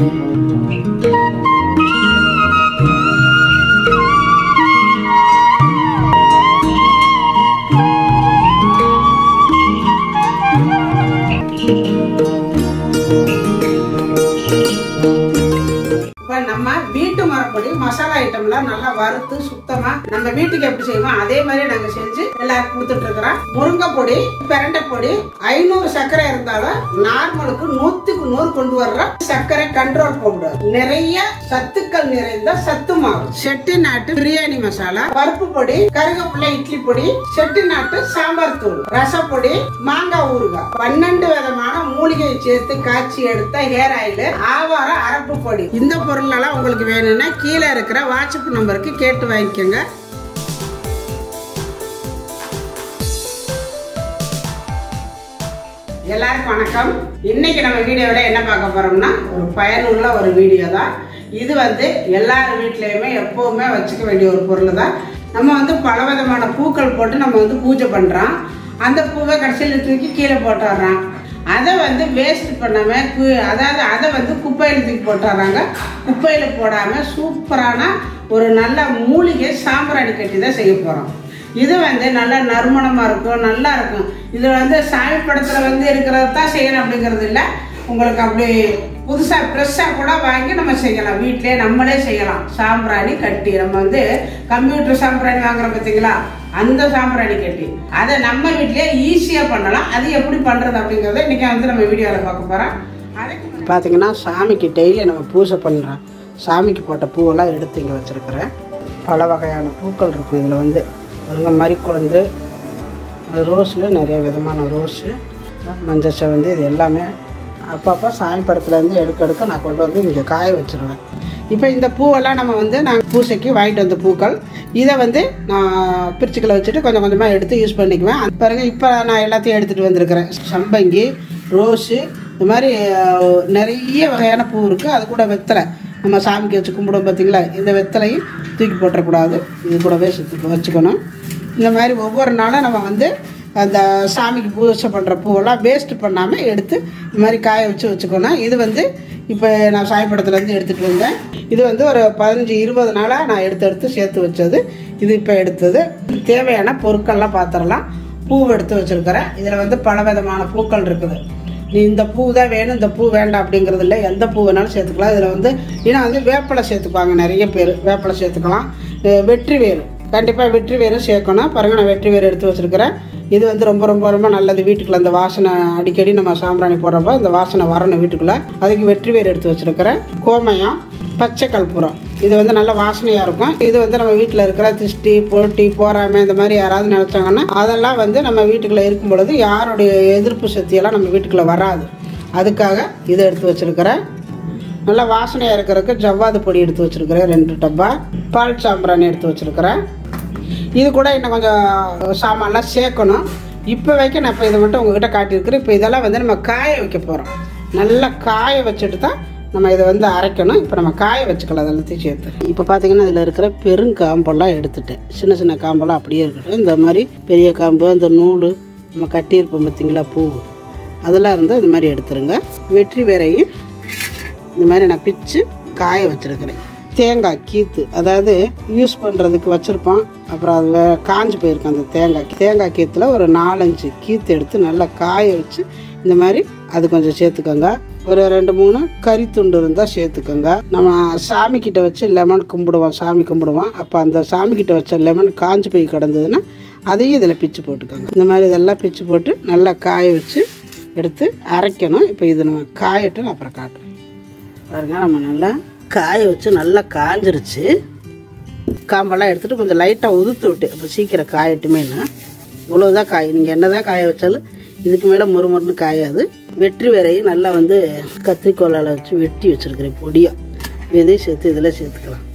இப்ப நம்ம வீட்டு மரப்பொடி மசாலா ஐட்டம்லாம் நல்லா வறுத்து சுத்தமா நம்ம வீட்டுக்கு எப்படி செய்வோம் அதே மாதிரி நாங்க செஞ்சு எல்லாருக்கும் கொடுத்துட்டு இருக்கிறோம் முருங்கை பொடி பிரண்டை பொடி ஐநூறு சர்க்கரை இருந்தாலும் நார்மலுக்கு நூத்துக்கு நூறு கொண்டு வர்ற சர்க்கரை கண்ட்ரோல் பவுடர் நிறைய சத்துக்கள் நிறைந்த சத்து மாவு செட்டி நாட்டு பிரியாணி மசாலா பருப்பு பொடி கருவேப்பிலை இட்லி பொடி செட்டி நாட்டு சாம்பார் தூள் ரசப்பொடி மாங்காய் ஊறுகாய் பன்னெண்டு விதமான மூலிகையை சேர்த்து காய்ச்சி எடுத்த ஹேர் ஆயில் ஆவாரம் அரப்பு பொடி இந்த பொருள் எல்லாம் உங்களுக்கு வேணும்னா கீழே இருக்கிற வாட்ஸ்அப் நம்பருக்கு கேட்டு வாங்கிக்கோங்க எல்லாருக்கும் வணக்கம் இன்னைக்கு நம்ம வீடியோவில் என்ன பார்க்க போறோம்னா ஒரு பயனுள்ள ஒரு வீடியோ தான் இது வந்து எல்லார் வீட்லேயுமே எப்பவுமே வச்சுக்க வேண்டிய ஒரு பொருள் தான் நம்ம வந்து பல விதமான பூக்கள் போட்டு நம்ம வந்து பூஜை பண்ணுறோம் அந்த பூவை கடைசியில் தூக்கி கீழே போட்டுடுறோம் அதை வந்து வேஸ்ட் பண்ணாம கு- அதாவது அதை வந்து குப்பையில் தூக்கி போட்டுறாங்க குப்பையில் போடாமல் சூப்பரான ஒரு நல்ல மூலிகை சாம்பிராணி கட்டி தான் செய்ய போகிறோம் இது வந்து நல்ல நறுமணமாக இருக்கும் நல்லா இருக்கும் இது வந்து சாமி படத்தில் வந்து இருக்கிறது தான் செய்யணும் அப்படிங்கிறது இல்லை உங்களுக்கு அப்படி புதுசாக ஃப்ரெஷ்ஷாக கூட வாங்கி நம்ம செய்யலாம் வீட்டிலே நம்மளே செய்யலாம் சாம்பிராணி கட்டி நம்ம வந்து கம்ப்யூட்டர் சாம்பிராணி வாங்குறோம் பார்த்தீங்களா அந்த சாம்பிராணி கட்டி அதை நம்ம வீட்டிலே ஈஸியாக பண்ணலாம் அது எப்படி பண்ணுறது அப்படிங்கிறத இன்றைக்கி வந்து நம்ம வீடியோவில் பார்க்க போகிறோம் அதுக்கு பார்த்தீங்கன்னா சாமிக்கு டெய்லி நம்ம பூஜை பண்ணுறோம் சாமிக்கு போட்ட பூவெல்லாம் எடுத்து இங்கே வச்சுருக்கிறேன் பல வகையான பூக்கள் இருக்கும் இதில் வந்து பாருங்க மறிக்குழந்து ரோஸில் நிறைய விதமான ரோஸு மஞ்சள் செவந்தி இது எல்லாமே அப்பப்போ சாமி படத்துலேருந்து எடுக்க எடுக்க நான் கொண்டு வந்து இங்கே காய வச்சுருவேன் இப்போ இந்த பூவெல்லாம் நம்ம வந்து நாங்கள் பூசைக்கு வாங்கிட்டு வந்த பூக்கள் இதை வந்து நான் பிரிச்சுக்களை வச்சுட்டு கொஞ்சம் கொஞ்சமாக எடுத்து யூஸ் பண்ணிக்குவேன் அது பாருங்க இப்போ நான் எல்லாத்தையும் எடுத்துகிட்டு வந்திருக்கிறேன் சம்பங்கி ரோஸு இந்த மாதிரி அஹ், நிறைய வகையான பூ இருக்குது அது கூட வெத்தலை நம்ம சாமிக்கு வச்சு கும்பிடுவோம் பார்த்தீங்களா இந்த வெத்தலையும் தூக்கி போட்டுறக்கூடாது இது கூடவே சுத்தி வச்சுக்கணும் இந்த மாதிரி ஒவ்வொரு நாளும் நம்ம வந்து அந்த சாமிக்கு பூஜை பண்ணுற பூவெல்லாம் வேஸ்ட் பண்ணாமல் எடுத்து இந்த மாதிரி காய வச்சு வச்சுக்கணும் இது வந்து இப்போ நான் சாயப்படத்துலேருந்து எடுத்துகிட்டு வந்தேன் இது வந்து ஒரு பதினஞ்சு இருபது நாளாக நான் எடுத்து எடுத்து சேர்த்து வச்சது இது இப்போ எடுத்தது தேவையான பொருட்கள்லாம் பார்த்துடலாம் பூ எடுத்து வச்சுருக்கிறேன் இதில் வந்து பல விதமான பூக்கள் இருக்குது நீ இந்த பூ தான் வேணும் இந்த பூ வேண்டாம் அப்படிங்கிறது இல்லை எந்த பூ வேணாலும் சேர்த்துக்கலாம் இதில் வந்து ஏன்னா வந்து வேப்பிலை சேர்த்துப்பாங்க நிறைய பேர் வேப்பிலை சேர்த்துக்கலாம் அஹ் வெற்றி வேறு கண்டிப்பாக வெற்றி வேரும் சேர்க்கணும் பாருங்க நான் வெற்றி வேறு எடுத்து வச்சுருக்கிறேன் இது வந்து ரொம்ப ரொம்ப ரொம்ப நல்லது வீட்டுக்குள்ள அந்த வாசனை அடிக்கடி நம்ம சாம்பிராணி போடுறப்ப இந்த வாசனை வரணும் வீட்டுக்குள்ள அதுக்கு வெற்றி வேறு எடுத்து வச்சுருக்கிறேன் கோமயம் பச்சை கற்பூரம் இது வந்து நல்ல வாசனையாக இருக்கும் இது வந்து நம்ம வீட்டில் இருக்கிற திஷ்டி பொருட்டி போறாமை இந்த மாதிரி யாராவது நினச்சாங்கன்னா அதெல்லாம் வந்து நம்ம வீட்டுக்குள்ளே இருக்கும் பொழுது யாருடைய எதிர்ப்பு சக்தியெல்லாம் நம்ம வீட்டுக்குள்ளே வராது அதுக்காக இதை எடுத்து வச்சுருக்கிறேன் நல்லா வாசனையாக இருக்கிறதுக்கு ஜவ்வாது பொடி எடுத்து வச்சுருக்கிறேன் ரெண்டு டப்பா பால் சாம்பிராணி எடுத்து வச்சுருக்கிறேன் இது கூட இன்னும் கொஞ்சம் சாமான்லாம் சேர்க்கணும் இப்போ வைக்க நான் இப்போ இதை மட்டும் உங்ககிட்ட காட்டியிருக்கிறேன் இப்போ இதெல்லாம் வந்து நம்ம காய வைக்க போகிறோம் நல்லா காய வச்சுட்டு தான் நம்ம இதை வந்து அரைக்கணும் இப்போ நம்ம காய வச்சுக்கலாம் அதெல்லாத்தையும் சேர்த்து இப்போ பார்த்தீங்கன்னா இதில் இருக்கிற பெருங்காம்பெல்லாம் எடுத்துட்டேன் சின்ன சின்ன காம்பெல்லாம் அப்படியே இருக்கட்டும் இந்த மாதிரி பெரிய காம்பு அந்த நூல் நம்ம கட்டியிருப்போம் பார்த்தீங்களா பூ அதெல்லாம் இருந்தால் இந்த மாதிரி எடுத்துருங்க வெற்றி வேரையும் இந்த மாதிரி நான் பிச்சு காய வச்சிருக்கிறேன் தேங்காய் கீத்து அதாவது யூஸ் பண்ணுறதுக்கு வச்சுருப்போம் அப்புறம் அது வே- காஞ்சு போயிருக்கும் அந்த தேங்காய் தேங்காய் கீத்தில் ஒரு நாலஞ்சு கீத்து எடுத்து நல்லா காய வச்சு இந்த மாதிரி அது கொஞ்சம் சேர்த்துக்கோங்க ஒரு ரெண்டு மூணு கறி துண்டு இருந்தால் சேர்த்துக்கோங்க நம்ம சாமி கிட்ட வச்சு லெமன் கும்பிடுவோம் சாமி கும்பிடுவோம் அப்போ அந்த சாமி கிட்ட வச்ச லெமன் காஞ்சு போய் கிடந்ததுன்னா அதையும் இதில் பிச்சு போட்டுக்கோங்க இந்த மாதிரி இதெல்லாம் பிச்சு போட்டு நல்லா காய வச்சு எடுத்து அரைக்கணும் இப்போ இது நம்ம காயட்டும் நான் அப்புறம் காட்டுறேன் பாருங்க நம்ம நல்லா காய வச்சு நல்லா காஞ்சிருச்சு காம்பெல்லாம் எடுத்துட்டு கொஞ்சம் லைட்டாக உதுத்து விட்டு அப்போ சீக்கிரம் காயட்டுமேனா இவ்வளோதான் காய் நீங்கள் என்ன தான் காய வச்சாலும் இதுக்கு மேலே முறுமுறுன்னு காயாது வெற்றி வேறையும் நல்லா வந்து கத்திரிக்கோலால் வச்சு வெட்டி வச்சுருக்கிறேன் பொடியாக இதையும் சேர்த்து இதில் சேர்த்துக்கலாம்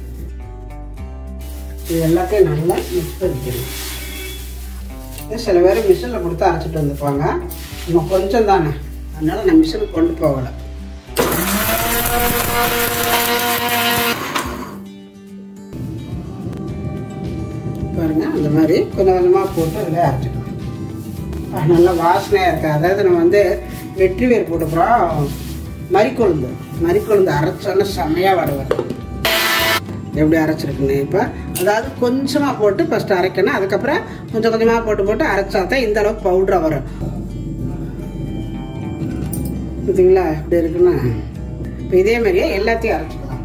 இது எல்லாத்தையும் நல்லா மிக்ஸ் பண்ணிக்கணும் இது சில பேர் மிஷினில் கொடுத்து அரைச்சிட்டு வந்துப்பாங்க நம்ம கொஞ்சம் தானே அதனால நான் மிஷினுக்கு கொண்டு போகலை பாருங்க அந்த மாதிரி கொஞ்சம் கொஞ்சமாக போட்டு அதில் அரைச்சிக்கலாம் அது நல்லா வாசனையாக இருக்குது அதாவது நம்ம வந்து வெற்றி வேர் போட்டுக்கிறோம் மறிக்கொழுந்து மறிக்கொழுந்து அரைச்சோன்னா செமையாக வடை எப்படி அரைச்சிருக்குன்னு இப்போ அதாவது கொஞ்சமாக போட்டு ஃபஸ்ட்டு அரைக்கணும் அதுக்கப்புறம் கொஞ்சம் கொஞ்சமாக போட்டு போட்டு அரைச்சா தான் இந்த அளவுக்கு பவுடராக வரும் பார்த்தீங்களா இப்படி இருக்குன்னா இப்போ இதே மாதிரியே எல்லாத்தையும் அரைச்சிக்கலாம்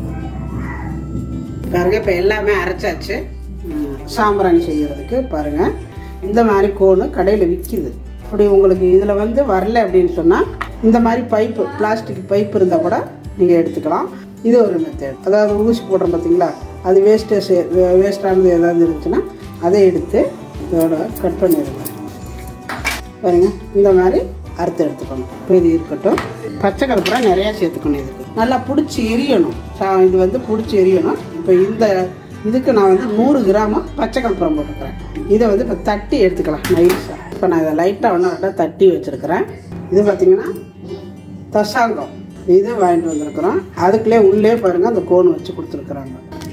பாருங்க இப்போ எல்லாமே அரைச்சாச்சு ம், சாம்பிராணி செய்யறதுக்கு பாருங்க இந்த மாதிரி கோனு கடையில் விற்கிது அப்படி உங்களுக்கு இதில் வந்து வரல அப்படின்னு சொன்னால் இந்த மாதிரி பைப்பு பிளாஸ்டிக் பைப் இருந்தால் கூட நீங்கள் எடுத்துக்கலாம் இது ஒரு மெத்தட் அதாவது ஊசி போடுறோம் பார்த்தீங்களா அது வேஸ்டேஜ் வேஸ்டானது ஏதாவது இருந்துச்சுன்னா அதை எடுத்து இதோட கட் பண்ணிடுங்க பாருங்க இந்த மாதிரி அறுத்து எடுத்துக்கணும் இப்போ இது இருக்கட்டும் பச்சை கருப்புரா நிறையா சேர்த்துக்கணும் இதுக்கு நல்லா பிடிச்சி எரியணும் சா- இது வந்து பிடிச்சி எரியணும் இப்போ இந்த இதுக்கு நான் வந்து நூறு கிராம பச்சை கருப்புரம் போட்டுக்கிறேன் இதை வந்து இப்போ தட்டி எடுத்துக்கலாம் நைஸாக இப்போ நான் இதை லைட்டாக ஒன்று தட்டி வச்சுருக்கிறேன் இது பார்த்தீங்கன்னா தசாங்கம் இது வாங்கிட்டு வந்திருக்கிறோம் அதுக்குள்ளே உள்ளே பாருங்கள் அந்த கோன் வச்சு கொடுத்துருக்குறாங்க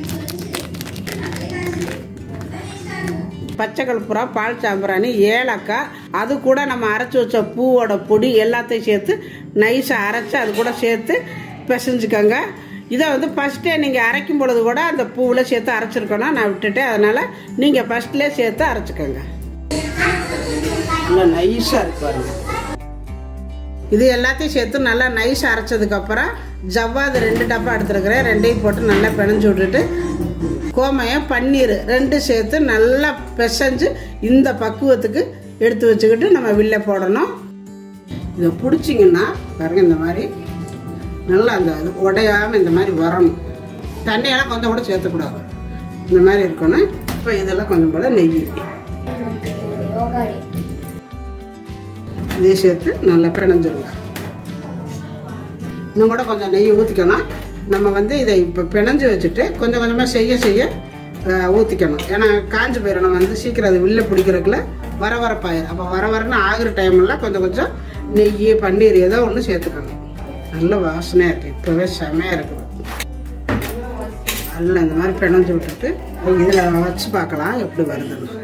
பச்சை கற்பூரா பால் சாம்பிராணி ஏலக்காய் அது கூட நம்ம அரைச்சி வச்ச பூவோட பொடி எல்லாத்தையும் சேர்த்து நைஸாக அரைச்சி அது கூட சேர்த்து பிசைஞ்சுக்கோங்க இதை வந்து ஃபஸ்ட்டே நீங்கள் அரைக்கும் பொழுது கூட அந்த பூவில் சேர்த்து அரைச்சிருக்கணும் நான் விட்டுட்டேன் அதனால் நீங்கள் ஃபஸ்ட்லேயே சேர்த்து அரைச்சிக்கோங்க நல்லா நைஸாக இருக்கு பாருங்க இது எல்லாத்தையும் சேர்த்து நல்லா நைஸ் அரைச்சதுக்கப்புறம் ஜவ்வாது ரெண்டு டப்பா எடுத்துருக்கிறேன் ரெண்டையும் போட்டு நல்லா பிணைஞ்சு விட்டுட்டு கோமயம் பன்னீர் ரெண்டு சேர்த்து நல்லா பிசைஞ்சு இந்த பக்குவத்துக்கு எடுத்து வச்சுக்கிட்டு நம்ம வில்ல போடணும் இதை பிடிச்சிங்கன்னா பாருங்க இந்த மாதிரி நல்லா அந்த இது உடையாமல் இந்த மாதிரி வரணும் தண்ணியெல்லாம் கொஞ்சம் கூட சேர்த்துக்கூடாது இந்த மாதிரி இருக்கணும் இப்போ இதெல்லாம் கொஞ்சம் போல நெய் இதை சேர்த்து நல்லா பிணைஞ்சிருங்க இன்னும் கூட கொஞ்சம் நெய் ஊற்றிக்கணும் நம்ம வந்து இதை இப்போ பிணைஞ்சு வச்சுட்டு கொஞ்சம் கொஞ்சமாக செய்ய செய்ய அஹ், ஊற்றிக்கணும் ஏன்னா காஞ்சு போயிடும் நம்ம வந்து சீக்கிரம் அது வில்ல பிடிக்கிறதுக்குள்ள வர வரப்பாயிரும் அப்போ வர வரன்னு ஆகுற டைமில் கொஞ்சம் கொஞ்சம் நெய் பன்னீர் ஏதோ ஒன்று சேர்த்துக்கணும் நல்ல வாசனையாக இருக்குது இப்போவே செமையாக இருக்குது நல்லா இந்த மாதிரி பிணைஞ்சு விட்டுட்டு இதில் வச்சு பார்க்கலாம் எப்படி வருதுன்னு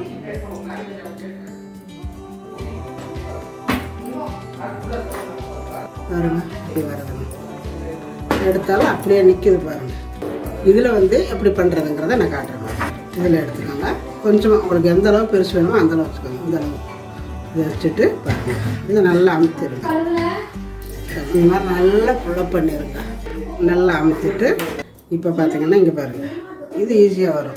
பாருங்க இப்படி வருதுன்னு எடுத்தாலும் அப்படியே நிற்கிது பாருங்க இதில் வந்து எப்படி பண்ணுறதுங்கிறத நான் காட்டுறேன் இதில் எடுத்துக்கோங்க கொஞ்சமாக உங்களுக்கு எந்த அளவு பெருசு வேணுமோ அந்த அளவு வச்சுக்கோங்க இந்த அளவு இதை வச்சுட்டு பாருங்க இதை நல்லா அமுத்திடுங்க இந்த மாதிரி நல்லா புள்ள பண்ணிடுங்க நல்லா அமுத்திட்டு இப்போ பார்த்தீங்கன்னா இங்கே பாருங்க இது ஈஸியாக வரும்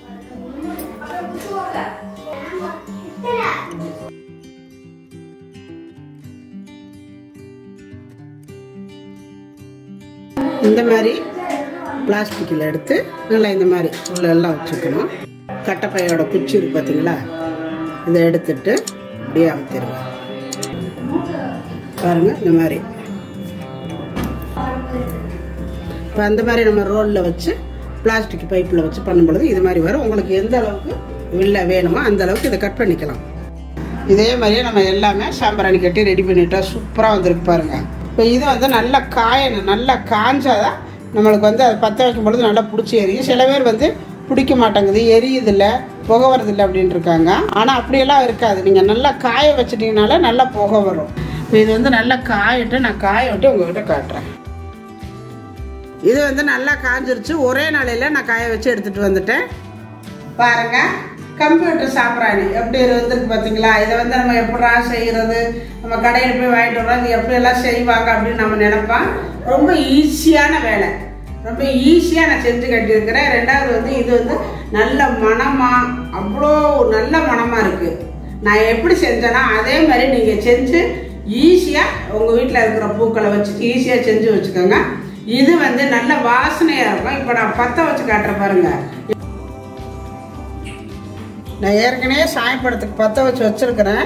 இந்த மாதிரி பிளாஸ்டிக்கில் எடுத்து நல்லா இந்த மாதிரி உள்ள எல்லாம் வச்சுக்கணும் கட்டைப்பையோட குச்சி இருக்கு பார்த்தீங்களா இதை எடுத்துட்டு அப்படியே அமுத்திடுங்க பாருங்க இந்த மாதிரி இப்போ அந்த மாதிரி நம்ம ரோலில் வச்சு பிளாஸ்டிக் பைப்பில் வச்சு பண்ணும்பொழுது இது மாதிரி வரும் உங்களுக்கு எந்த அளவுக்கு வில்ல வேணுமோ அந்த அளவுக்கு இதை கட் பண்ணிக்கலாம் இதே மாதிரியே நம்ம எல்லாமே சாம்பிராணி கட்டி ரெடி பண்ணிட்டா சூப்பராக வந்திருக்கு பாருங்க இப்போ இது வந்து நல்லா காயணும் நல்லா காஞ்சாதான் நம்மளுக்கு வந்து அதை பற்ற வைக்கும் பொழுது நல்லா பிடிச்சி எரியும் சில பேர் வந்து பிடிக்க மாட்டேங்குது எரியுதில்ல புகை வரதில்லை அப்படின்னு இருக்காங்க ஆனால் அப்படியெல்லாம் இருக்காது நீங்கள் நல்லா காய வச்சிட்டிங்கனால நல்லா புகை வரும் இப்போ இது வந்து நல்லா காயிட்டு நான் காய விட்டு உங்ககிட்ட காட்டுறேன் இது வந்து நல்லா காஞ்சிருச்சு ஒரே நாளையில நான் காய வச்சு எடுத்துட்டு வந்துட்டேன் பாருங்க கம்ப்யூட்டர் சாம்பிராணி எப்படி வந்திருக்கு பார்த்தீங்களா இதை வந்து நம்ம எப்படா செய்யறது நம்ம கடையில் போய் வாங்கிட்டு வரோம் இது எப்படி எல்லாம் செய்வாங்க அப்படின்னு நம்ம நினைப்போம் ரொம்ப ஈஸியான வேலை ரொம்ப ஈஸியாக நான் செஞ்சு கட்டியிருக்கிறேன் ரெண்டாவது வந்து இது வந்து நல்ல மணமா அவ்வளோ நல்ல மணமா இருக்கு நான் எப்படி செஞ்சேன்னா அதே மாதிரி நீங்கள் செஞ்சு ஈஸியாக உங்கள் வீட்டில் இருக்கிற பூக்களை வச்சு ஈஸியாக செஞ்சு வச்சுக்கோங்க இது வந்து நல்ல வாசனையாக இருக்கும் இப்போ நான் பற்ற வச்சு காட்டுறேன் பாருங்க நான் ஏற்கனவே சாயப்படத்துக்கு பற்ற வச்சு வச்சிருக்கிறேன்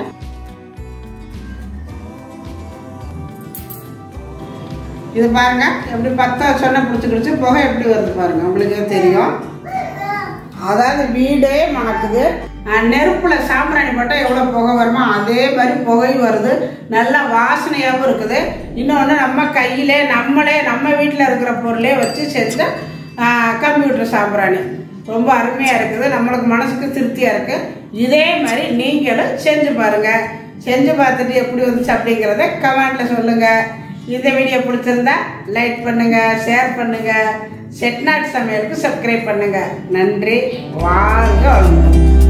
இது பாருங்க எப்படி பற்ற வச்சோன்னா பிடிச்சி பிடிச்சி புகை எப்படி வருது பாருங்க உங்களுக்கே தெரியும் அதாவது வீடே மணக்குது அஹ் நெருப்புல சாம்பிராணி போட்டால் எவ்வளோ புகை வருமோ அதே மாதிரி புகை வருது நல்ல வாசனையாகவும் இருக்குது இன்னொன்று நம்ம கையிலே நம்மளே நம்ம வீட்டில் இருக்கிற பொருளே வச்சு செஞ்ச அஹ், கம்ப்யூட்டர் சாம்பிராணி ரொம்ப அருமையாக இருக்குது நம்மளுக்கு மனசுக்கு திருப்தியாக இருக்குது இதே மாதிரி நீங்களும் செஞ்சு பாருங்கள் செஞ்சு பார்த்துட்டு எப்படி வந்துச்சு அப்படிங்கிறத கமெண்ட்டில் சொல்லுங்கள் இந்த வீடியோ பிடிச்சிருந்தா லைக் பண்ணுங்க ஷேர் பண்ணுங்க செட்நாட் சமையலுக்கு சப்ஸ்கிரைப் பண்ணுங்க நன்றி வாழ்க வளமுடன்